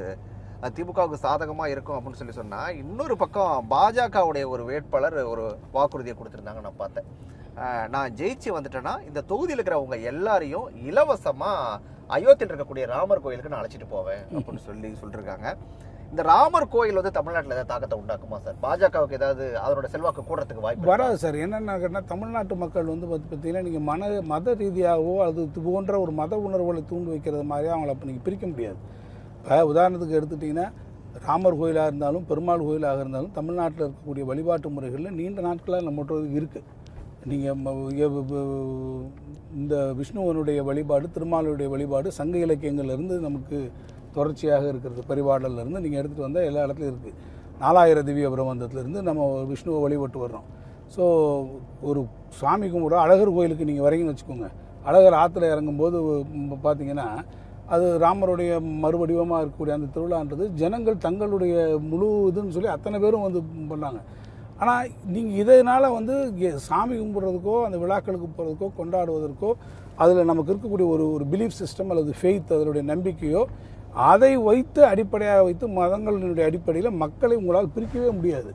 A: அது திமுகவுக்கு சாதகமா இருக்கும் அப்படின்னு சொல்லி சொன்னா இன்னொரு பக்கம் பாஜகவுடைய ஒரு வேட்பாளர் ஒரு வாக்குறுதியை கொடுத்திருந்தாங்க நான் பார்த்தேன் அஹ் நான் ஜெயிச்சு வந்துட்டேன்னா இந்த தொகுதியில் இருக்கிறவங்க எல்லாரையும் இலவசமா அயோத்தியில் இருக்கக்கூடிய ராமர் கோயிலுக்கு நான் அழைச்சிட்டு போவேன் அப்படின்னு சொல்லி சொல்லிருக்காங்க இந்த ராமர் கோயில் வந்து தமிழ்நாட்டில் ஏதாவது தாக்கத்தை உண்டாக்குமா சார் பாஜகவுக்கு ஏதாவது அதனோட செல்வாக்கு கூடுறதுக்கு வாய்ப்பு இருக்கா?
B: வராது சார் என்னென்ன கேட்டால் தமிழ்நாட்டு மக்கள் வந்து பார்த்து பார்த்தீங்கன்னா நீங்கள் மன மத ரீதியாகவோ அது இது போன்ற ஒரு மத உணர்வுகளை தூண்டு வைக்கிறது மாதிரி அவங்கள அப்போ நீங்கள் பிரிக்க முடியாது இப்போ உதாரணத்துக்கு எடுத்துட்டிங்கன்னா ராமர் கோயிலாக இருந்தாலும் பெருமாள் கோயிலாக இருந்தாலும் தமிழ்நாட்டில் இருக்கக்கூடிய வழிபாட்டு முறைகளில் நீண்ட நாட்களாக நம்மகிட்ட இருக்குது நீங்கள் இந்த விஷ்ணுவனுடைய வழிபாடு திருமாலுடைய வழிபாடு சங்க இலக்கியங்கள்லேருந்து நமக்கு தொடர்ச்சியாக இருக்கிறது பரிபாடல்ல இருந்து நீங்கள் எடுத்துகிட்டு வந்தால் எல்லா இடத்துலையும் இருக்குது நாலாயிர திவ்ய பிரபந்தத்திலேருந்து நம்ம விஷ்ணுவை வழிபட்டு வர்றோம் ஸோ ஒரு சுவாமி கும்பிட அழகர் கோயிலுக்கு நீங்கள் வரீங்கன்னு வச்சுக்கோங்க அழகர் ஆற்றுல இறங்கும்போது ம், பார்த்தீங்கன்னா அது ராமருடைய மறுவடிவமாக இருக்கக்கூடிய அந்த திருவிழான்றது ஜனங்கள் தங்களுடைய முழு இதுன்னு சொல்லி அத்தனை பேரும் வந்து பண்ணாங்க ஆனால் நீங்கள் இதனால் வந்து எ- சாமி கும்பிட்றதுக்கோ அந்த விழாக்களுக்கு போகிறதுக்கோ கொண்டாடுவதற்கோ அதில் நமக்கு இருக்கக்கூடிய ஒரு ஒரு பிலீஃப் சிஸ்டம் அல்லது ஃபெய்த் அதனுடைய நம்பிக்கையோ அதை வைத்து அடிப்படையாக வைத்து மதங்களினுடைய அடிப்படையில் மக்களை உங்களால் பிரிக்கவே முடியாது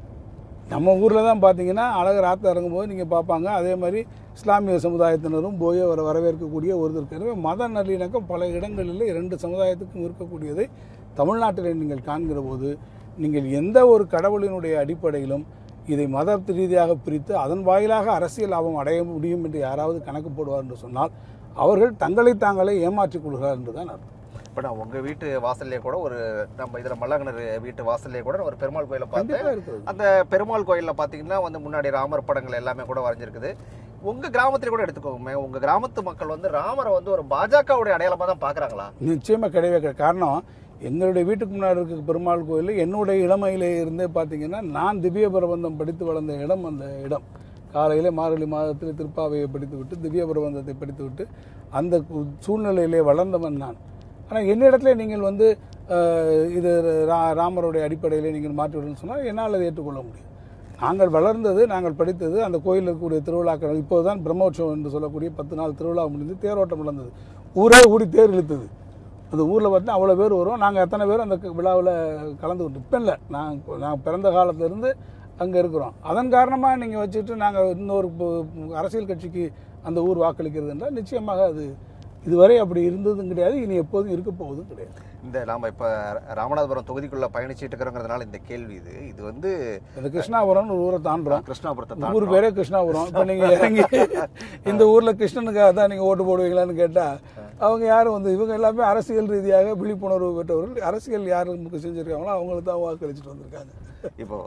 B: நம்ம ஊரில் தான் பார்த்தீங்கன்னா அழகர் ஆற்று இறங்கும்போது நீங்கள் பார்ப்பாங்க அதே மாதிரி இஸ்லாமிய சமுதாயத்தினரும் போய் அவரை வரவேற்கக்கூடிய ஒருத்தர் எனவே மத நல்லிணக்கம் பல இடங்களில் இரண்டு சமுதாயத்துக்கும் இருக்கக்கூடியதை தமிழ்நாட்டில் நீங்கள் காண்கிற போது நீங்கள் எந்த ஒரு கடவுளினுடைய அடிப்படையிலும் இதை மத ரீதியாக பிரித்து அதன் வாயிலாக அரசியல் லாபம் அடைய முடியும் என்று யாராவது கணக்கு போடுவார் என்று சொன்னால் அவர்கள் தங்களை தாங்களே ஏமாற்றிக் கொள்கிறார் என்று தான் அர்த்தம்
A: இப்போ நான் உங்க வீட்டு வாசல்லே கூட ஒரு நம்ம இதுல மல்லகனர் வீட்டு வாசல்லே கூட ஒரு பெருமாள் கோயிலை பார்த்தேன்
B: கண்டிப்பாக இருக்கிறது
A: அந்த பெருமாள் கோயில்ல பாத்தீங்கன்னா வந்து முன்னாடி ராமர் படங்கள் எல்லாமே கூட வரைஞ்சிருக்குது உங்க கிராமத்துல கூட எடுத்துக்கோங்க உங்க கிராமத்து மக்கள் வந்து ராமரை வந்து ஒரு பாஜகவுடைய அடையாளமா தான் பாக்குறாங்களா
B: நிச்சயமாக கிடையவே கிடையாது காரணம் எங்களுடைய வீட்டுக்கு முன்னாடி இருக்க பெருமாள் கோயில் என்னுடைய இளமையிலே இருந்தே பார்த்தீங்கன்னா நான் திவ்ய பிரபந்தம் படித்து வளர்ந்த இடம் அந்த இடம் காலையிலே மார்கழி மாதத்தில் திருப்பாவையை படித்து விட்டு திவ்ய பிரபந்தத்தை படித்து விட்டு அந்த கு- சூழ்நிலையிலே வளர்ந்தவன் நான் ஆனால் என்னிடத்துல நீங்கள் வந்து அஹ், இது ரா ராமருடைய அடிப்படையிலே நீங்கள் மாற்றிவிடுன்னு சொன்னால் என்னால் அதை ஏற்றுக்கொள்ள முடியும் நாங்கள் வளர்ந்தது நாங்கள் படித்தது அந்த கோயிலில் இருக்கக்கூடிய திருவிழாக்கள் இப்போதுதான் பிரம்மோற்சவம் என்று சொல்லக்கூடிய பத்து நாள் திருவிழா முடிந்து தேரோட்டம் நடந்தது ஊரே கூடி தேர் இழுத்தது அந்த ஊரில் பார்த்தா அவ்வளோ பேர் வரும் நாங்கள் எத்தனை பேர் அந்த விழாவில் கலந்துக்கிட்டோம் இப்போ இல்லை நான் நான் பிறந்த காலத்திலேருந்து அங்கே இருக்கிறோம் அதன் காரணமாக நீங்கள் வச்சுட்டு நாங்கள் இன்னொரு ப- அரசியல் கட்சிக்கு அந்த ஊர் வாக்களிக்கிறது என்றால் நிச்சயமாக அது இதுவரை அப்படி இருந்ததும் கிடையாது இனி எப்போதும் இருக்க போவதும் கிடையாது
A: இந்த நாம இப்ப ராமநாதபுரம் தொகுதிக்குள்ள பயணிச்சிட்டு இருக்கிறோங்கிறதுனால இந்த கேள்வி இது இது வந்து
B: இந்த கிருஷ்ணாபுரம்னு ஒரு ஊரை தாண்டுறோம்
A: கிருஷ்ணாபுரத்தை
B: ஊர்
A: தாண்டுறோம்.
B: பேரே கிருஷ்ணாபுரம் இப்போ நீங்கள் இறங்கி இந்த ஊரில் கிருஷ்ணனுக்காக தான் நீங்கள் ஓட்டு போடுவீங்களான்னு கேட்டால் அவங்க யாரும் வந்து இவங்க எல்லாமே அரசியல் ரீதியாக விழிப்புணர்வு பெற்றவர்கள் அரசியல் யார் நமக்கு செஞ்சுருக்காங்களோ அவங்களுக்கு தான் வாக்களிச்சுட்டு வந்திருக்காங்க
A: இப்போ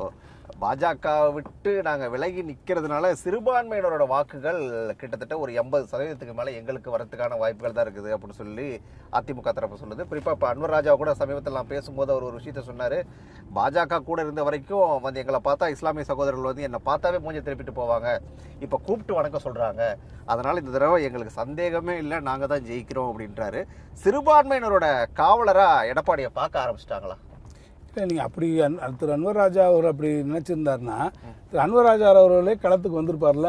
A: பாஜக விட்டு நாங்க விலகி நிக்கிறதுனால சிறுபான்மையினரோட வாக்குகள் கிட்டத்தட்ட ஒரு எண்பது சதவீதத்துக்கு மேல எங்களுக்கு வரதுக்கான வாய்ப்புகள் தான் இருக்குது அப்படின்னு சொல்லி அதிமுக தரப்பு சொல்லுது குறிப்பா இப்ப அன்வர் ராஜா கூட சமீபத்தில் நான் பேசும்போது அவர் ஒரு விஷயத்த சொன்னாரு பாஜக கூட இருந்த வரைக்கும் வந்து எங்களை பார்த்தா இஸ்லாமிய சகோதரர்கள் வந்து என்னை பார்த்தாவே மூஞ்ச திருப்பிட்டு போவாங்க இப்ப கூப்பிட்டு வணக்கம் சொல்றாங்க அதனால இந்த தடவை எங்களுக்கு சந்தேகமே இல்லை நாங்க தான் ஜெயிக்கிறோம் அப்படின்றாரு சிறுபான்மையினரோட காவலரா எடப்பாடியை பார்க்க ஆரம்பிச்சிட்டாங்களா
B: இல்லை நீங்கள் அப்படி அன் திரு அன்வர் ராஜா அவர் அப்படி நினச்சிருந்தாருன்னா திரு அன்வர் ராஜா அவர்களே களத்துக்கு வந்திருப்பார்ல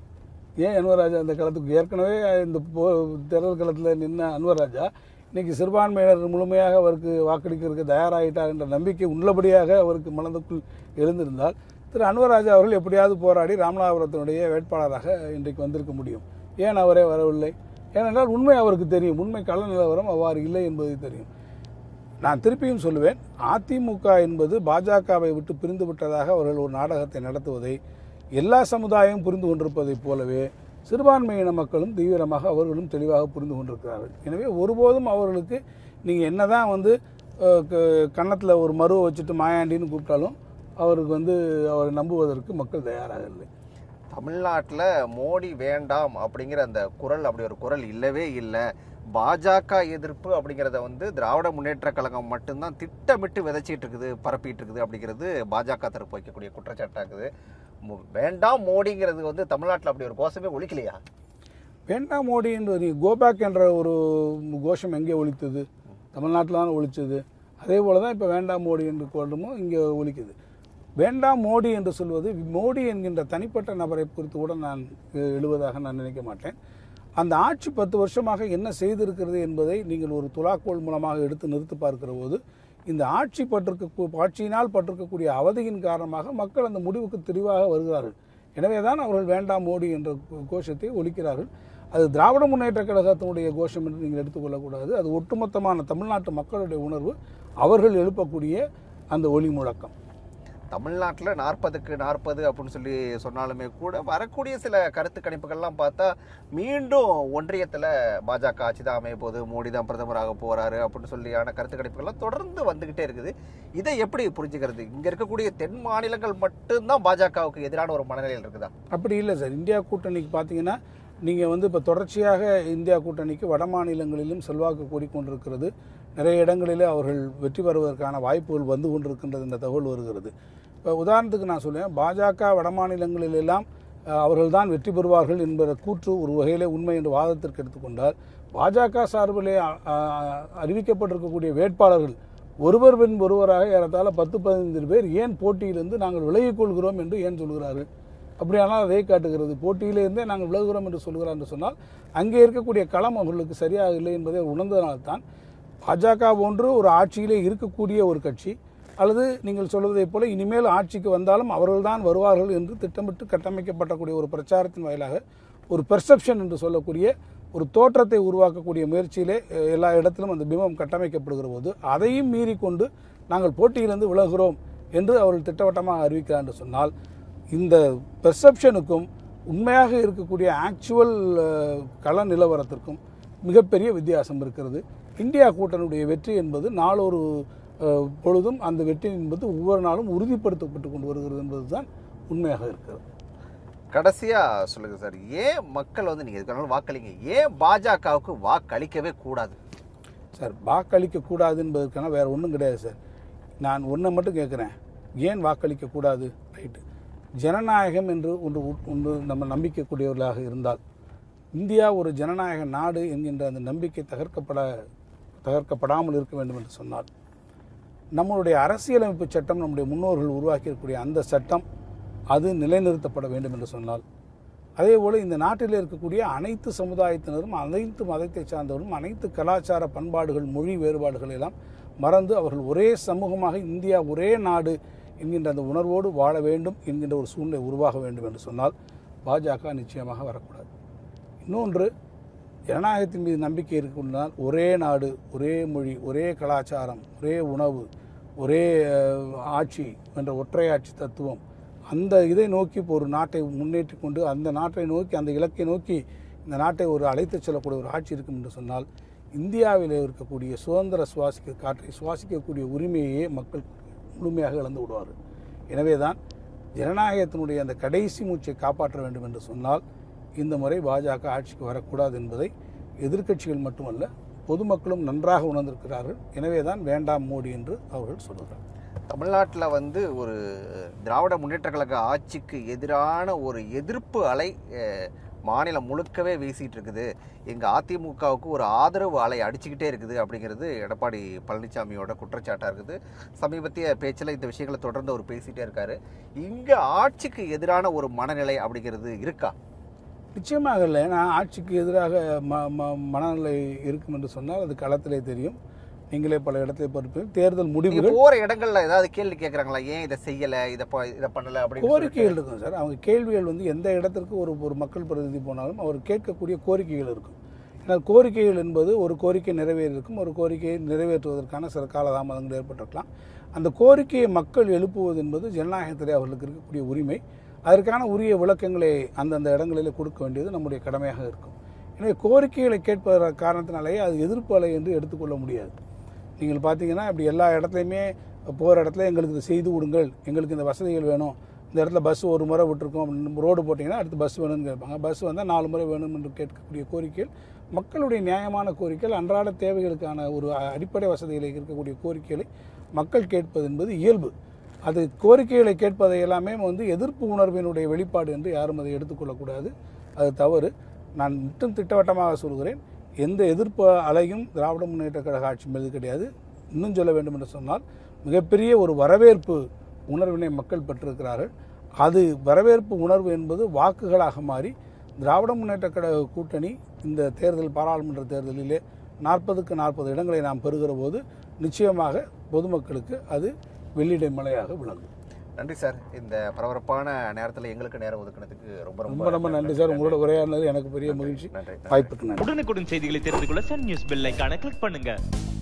B: ஏன் அன்வர் ராஜா அந்த களத்துக்கு ஏற்கனவே இந்த போ தேர்தல் களத்தில் நின்ன அன்வர் ராஜா இன்னைக்கு சிறுபான்மையினர் முழுமையாக அவருக்கு வாக்களிக்கிறதுக்கு தயாராகிட்டார் என்ற நம்பிக்கை உள்ளபடியாக அவருக்கு மனதுக்குள் எழுந்திருந்தால் திரு அன்வர் ராஜா அவர்கள் எப்படியாவது போராடி ராமநாதபுரத்தினுடைய வேட்பாளராக இன்றைக்கு வந்திருக்க முடியும் ஏன் அவரே வரவில்லை ஏனென்றால் உண்மை அவருக்கு தெரியும் உண்மை கள நிலவரம் அவ்வாறு இல்லை என்பது தெரியும் நான் திருப்பியும் சொல்லுவேன் அதிமுக என்பது பாஜகவை விட்டு பிரிந்து விட்டதாக அவர்கள் ஒரு நாடகத்தை நடத்துவதை எல்லா சமுதாயமும் புரிந்து கொண்டிருப்பதைப் போலவே சிறுபான்மையின மக்களும் தீவிரமாக அவர்களும் தெளிவாக புரிந்து கொண்டிருக்கிறார்கள் எனவே ஒருபோதும் அவர்களுக்கு நீங்கள் என்னதான் வந்து கன்னத்தில் ஒரு மருவை வச்சுட்டு மாயாண்டின்னு கூப்பிட்டாலும் அவருக்கு வந்து அவர் நம்புவதற்கு மக்கள் தயாராக இல்லை
A: தமிழ்நாட்டில் மோடி வேண்டாம் அப்படிங்கிற அந்த குரல் அப்படி ஒரு குரல் இல்லவே இல்லை பாஜக எதிர்ப்பு அப்படிங்கிறத வந்து திராவிட முன்னேற்ற கழகம் மட்டும்தான் திட்டமிட்டு விதைச்சிட்டு இருக்குது பரப்பிட்டு இருக்குது அப்படிங்கிறது பாஜக தரப்பு வைக்கக்கூடிய குற்றச்சாட்டாக்குது மு- வேண்டாம் மோடிங்கிறது வந்து தமிழ்நாட்டில் அப்படி ஒரு கோஷமே ஒழிக்கலையா
B: வேண்டாம் மோடி என்று நீ கோபேக் என்ற ஒரு கோஷம் எங்கே ஒலித்தது தமிழ்நாட்டில் தான் ஒலிச்சது அதே போல தான் இப்போ வேண்டாம் மோடி என்று கோஷமும் இங்கே ஒலிக்குது வேண்டாம் மோடி என்று சொல்வது மோடி என்கின்ற தனிப்பட்ட நபரை குறித்து கூட நான் எ- எழுவதாக நான் நினைக்க மாட்டேன் அந்த ஆட்சி பத்து வருஷமாக என்ன செய்திருக்கிறது என்பதை நீங்கள் ஒரு துலாக்கோல் மூலமாக எடுத்து நிறுத்தி பார்க்கிற போது இந்த ஆட்சி பட்டிருக்க ஆட்சியினால் பட்டிருக்கக்கூடிய அவதியின் காரணமாக மக்கள் அந்த முடிவுக்கு தெளிவாக வருகிறார்கள் எனவே தான் அவர்கள் வேண்டாம் மோடி என்ற கோ- கோஷத்தை ஒலிக்கிறார்கள் அது திராவிட முன்னேற்ற கழகத்தினுடைய கோஷம் என்று நீங்கள் எடுத்துக்கொள்ளக்கூடாது அது ஒட்டுமொத்தமான தமிழ்நாட்டு மக்களுடைய உணர்வு அவர்கள் எழுப்பக்கூடிய அந்த ஒலி முழக்கம்
A: தமிழ்நாட்டில் நாற்பதுக்கு நாற்பது அப்படின்னு சொல்லி சொன்னாலுமே கூட வரக்கூடிய சில கருத்து கணிப்புகள்லாம் பார்த்தா மீண்டும் ஒன்றியத்தில் பாஜக ஆட்சி தான் அமைய போகுது மோடி தான் பிரதமராக போறாரு அப்படின்னு சொல்லியான கருத்து கணிப்புகள்லாம் தொடர்ந்து வந்துகிட்டே இருக்குது இதை எப்படி புரிஞ்சுக்கிறது இங்க இருக்கக்கூடிய தென் மாநிலங்கள் மட்டும்தான் பாஜகவுக்கு எதிரான ஒரு மனநிலையில் இருக்குதா
B: அப்படி இல்லை சார் இந்தியா கூட்டணிக்கு பார்த்தீங்கன்னா நீங்கள் வந்து இப்போ தொடர்ச்சியாக இந்தியா கூட்டணிக்கு வட மாநிலங்களிலும் செல்வாக்கு கூடிக்கொண்டிருக்கிறது நிறைய இடங்களிலே அவர்கள் வெற்றி பெறுவதற்கான வாய்ப்புகள் வந்து கொண்டிருக்கின்றது என்ற தகவல் வருகிறது இப்போ உதாரணத்துக்கு நான் சொல்லுவேன் பாஜக வட மாநிலங்களிலெல்லாம் அஹ், அவர்கள்தான் வெற்றி பெறுவார்கள் என்கிற கூற்று ஒரு வகையிலே உண்மை என்று வாதத்திற்கு எடுத்துக்கொண்டால் பாஜக சார்பிலே அ- அ- அறிவிக்கப்பட்டிருக்கக்கூடிய வேட்பாளர்கள் ஒருவர் பின் ஒருவராக ஏறத்தாழ பத்து பதினைந்து பேர் ஏன் போட்டியிலிருந்து நாங்கள் விலகிக் கொள்கிறோம் என்று ஏன் சொல்கிறார்கள் அப்படியானால் அதை காட்டுகிறது போட்டியிலிருந்தே நாங்கள் விலகுகிறோம் என்று சொல்கிறார் என்று சொன்னால் அங்கே இருக்கக்கூடிய களம் அவர்களுக்கு சரியாக இல்லை என்பதை உணர்ந்ததனால்தான் பாஜக போன்று ஒரு ஆட்சியிலே இருக்கக்கூடிய ஒரு கட்சி அல்லது நீங்கள் சொல்வதைப் போல இனிமேல் ஆட்சிக்கு வந்தாலும் அவர்கள்தான் வருவார்கள் என்று திட்டமிட்டு கட்டமைக்கப்படக்கூடிய ஒரு பிரச்சாரத்தின் வாயிலாக ஒரு பெர்செப்ஷன் என்று சொல்லக்கூடிய ஒரு தோற்றத்தை உருவாக்கக்கூடிய முயற்சியிலே அஹ், எல்லா இடத்திலும் அந்த பிம்பம் கட்டமைக்கப்படுகிற போது அதையும் மீறி கொண்டு நாங்கள் போட்டியிலிருந்து விலகுகிறோம் என்று அவர்கள் திட்டவட்டமாக அறிவிக்கிறார் என்று சொன்னால் இந்த பெர்செப்ஷனுக்கும் உண்மையாக இருக்கக்கூடிய ஆக்சுவல் கள நிலவரத்திற்கும் மிகப்பெரிய வித்தியாசம் இருக்கிறது இந்தியா கூட்டணியுடைய வெற்றி என்பது நாளொரு அஹ், பொழுதும் அந்த வெற்றி என்பது ஒவ்வொரு நாளும் உறுதிப்படுத்தப்பட்டு கொண்டு வருகிறது என்பதுதான் உண்மையாக இருக்கிறது
A: கடைசியா சொல்லுங்க சார் ஏன் மக்கள் வந்து நீங்க எதுக்கான வாக்களிங்க ஏன் பாஜகவுக்கு வாக்களிக்கவே கூடாது
B: சார் வாக்களிக்க கூடாது என்பதற்கான வேற ஒன்றும் கிடையாது சார் நான் ஒன்றை மட்டும் கேட்குறேன் ஏன் வாக்களிக்க கூடாது ரைட்டு ஜனநாயகம் என்று ஒன்று உ- ஒன்று நம்ம நம்பிக்கக்கூடியவர்களாக இருந்தால் இந்தியா ஒரு ஜனநாயக நாடு என்கின்ற அந்த நம்பிக்கை தகர்க்கப்பட தகர்க்கப்படாமல் இருக்க வேண்டும் என்று சொன்னால் நம்மளுடைய அரசியலமைப்பு சட்டம் நம்முடைய முன்னோர்கள் உருவாக்கியிருக்கக்கூடிய அந்த சட்டம் அது நிலைநிறுத்தப்பட வேண்டும் என்று சொன்னால் அதே போல் இந்த நாட்டில் இருக்கக்கூடிய அனைத்து சமுதாயத்தினரும் அனைத்து மதத்தை சார்ந்தவரும் அனைத்து கலாச்சார பண்பாடுகள் மொழி வேறுபாடுகள் எல்லாம் மறந்து அவர்கள் ஒரே சமூகமாக இந்தியா ஒரே நாடு என்கின்ற அந்த உணர்வோடு வாழ வேண்டும் என்கின்ற ஒரு சூழ்நிலை உருவாக வேண்டும் என்று சொன்னால் பாஜக நிச்சயமாக வரக்கூடாது இன்னொன்று ஜனநாயகத்தின் மீது நம்பிக்கை இருக்குன்னால் ஒரே நாடு ஒரே மொழி ஒரே கலாச்சாரம் ஒரே உணவு ஒரே அஹ், ஆட்சி என்ற ஒற்றையாட்சி தத்துவம் அந்த இதை நோக்கி இப்போ ஒரு நாட்டை முன்னேற்றி கொண்டு அந்த நாட்டை நோக்கி அந்த இலக்கை நோக்கி இந்த நாட்டை ஒரு அழைத்துச் செல்லக்கூடிய ஒரு ஆட்சி இருக்கும் என்று சொன்னால் இந்தியாவில் இருக்கக்கூடிய சுதந்திர சுவாசிக்க காற்றை சுவாசிக்கக்கூடிய உரிமையையே மக்கள் முழுமையாக இழந்து விடுவார்கள் எனவே தான் ஜனநாயகத்தினுடைய அந்த கடைசி மூச்சை காப்பாற்ற வேண்டும் என்று சொன்னால் இந்த முறை பாஜக ஆட்சிக்கு வரக்கூடாது என்பதை எதிர்க்கட்சிகள் மட்டுமல்ல பொதுமக்களும் நன்றாக உணர்ந்திருக்கிறார்கள் எனவே தான் வேண்டாம் மோடி என்று அவர்கள் சொல்கிறார்கள்
A: தமிழ்நாட்டில் வந்து ஒரு திராவிட முன்னேற்ற கழக ஆட்சிக்கு எதிரான ஒரு எதிர்ப்பு அலை அஹ், மாநிலம் முழுக்கவே வீசிட்டு இருக்குது எங்கள் அதிமுகவுக்கு ஒரு ஆதரவு அலை அடிச்சுக்கிட்டே இருக்குது அப்படிங்கிறது எடப்பாடி பழனிசாமியோட குற்றச்சாட்டாக இருக்குது சமீபத்திய பேச்சில் இந்த விஷயங்களை தொடர்ந்து அவர் பேசிகிட்டே இருக்காரு இங்கே ஆட்சிக்கு எதிரான ஒரு மனநிலை அப்படிங்கிறது இருக்கா
B: நிச்சயமாக இல்லை ஏன்னா ஆட்சிக்கு எதிராக ம ம மனநிலை இருக்கும் என்று சொன்னால் அது களத்திலே தெரியும் நீங்களே பல இடத்துல பொறுப்பு தேர்தல்
A: நீங்க
B: முடிவுகள்
A: போற இடங்கள்ல ஏதாவது கேள்வி கேட்கறாங்களா ஏன் இதை செய்யல இதை ப- இதை பண்ணல அப்படின்னு
B: கோரிக்கைகள் இருக்கும் சார் அவங்க கேள்விகள் வந்து எந்த இடத்திற்கு ஒரு ஒரு மக்கள் பிரதிநிதி போனாலும் அவர் கேட்கக்கூடிய கோரிக்கைகள் இருக்கும் ஏன்னா கோரிக்கைகள் என்பது ஒரு கோரிக்கை நிறைவேறிருக்கும் ஒரு கோரிக்கையை நிறைவேற்றுவதற்கான சில காலதாமதங்கள் ஏற்பட்டிருக்கலாம் அந்த கோரிக்கையை மக்கள் எழுப்புவது என்பது ஜனநாயகத்திலே அவர்களுக்கு இருக்கக்கூடிய உரிமை அதற்கான உரிய விளக்கங்களை அந்தந்த இடங்களில் கொடுக்க வேண்டியது நம்முடைய கடமையாக இருக்கும் எனவே கோரிக்கைகளை கேட்பத காரணத்தினாலேயே அது எதிர்ப்பு அலை என்று எடுத்துக்கொள்ள முடியாது நீங்கள் பார்த்தீங்கன்னா இப்படி எல்லா இடத்துலையுமே போகிற இடத்துல எங்களுக்கு இதை செய்து விடுங்கள் எங்களுக்கு இந்த வசதிகள் வேணும் இந்த இடத்துல பஸ் ஒரு முறை விட்டுருக்கோம் அப்படின்னு ரோடு போட்டிங்கன்னா அடுத்து பஸ் வேணும்னு கேட்பாங்க பஸ் வந்தால் நாலு முறை வேணும் என்று கேட்கக்கூடிய கோரிக்கைகள் மக்களுடைய நியாயமான கோரிக்கைகள் அன்றாட தேவைகளுக்கான ஒரு அடிப்படை வசதிகளை இருக்கக்கூடிய கோரிக்கைகளை மக்கள் கேட்பது என்பது இயல்பு அது கோரிக்கைகளை கேட்பதை எல்லாமே வந்து எதிர்ப்பு உணர்வினுடைய வெளிப்பாடு என்று யாரும் அதை எடுத்துக்கொள்ளக்கூடாது அது தவறு நான் மட்டும் திட்டவட்டமாக சொல்கிறேன் எந்த எதிர்ப்பு அலையும் திராவிட முன்னேற்ற கழக ஆட்சி மீது கிடையாது இன்னும் சொல்ல வேண்டும் என்று சொன்னால் மிகப்பெரிய ஒரு வரவேற்பு உணர்வினை மக்கள் பெற்றிருக்கிறார்கள் அது வரவேற்பு உணர்வு என்பது வாக்குகளாக மாறி திராவிட முன்னேற்ற கழக கூட்டணி இந்த தேர்தல் பாராளுமன்ற தேர்தலிலே நாற்பதுக்கு நாற்பது இடங்களை நாம் பெறுகிற போது நிச்சயமாக பொதுமக்களுக்கு அது வெள்ளிடை மலையாக விளங்கும்
A: நன்றி சார் இந்த பரபரப்பான நேரத்துல எங்களுக்கு நேரம் ஒதுக்குனதுக்கு ரொம்ப
B: ரொம்ப ரொம்ப நன்றி சார் உங்களோட உரையாடினது எனக்கு பெரிய மகிழ்ச்சி
A: நன்றி
B: வாய்ப்புக்கு நன்றி
C: உடனுக்குடன் செய்திகளை தெரிந்து கொள்ள சன் நியூஸ் பெல் ஐகானை கிளிக் பண்ணுங்க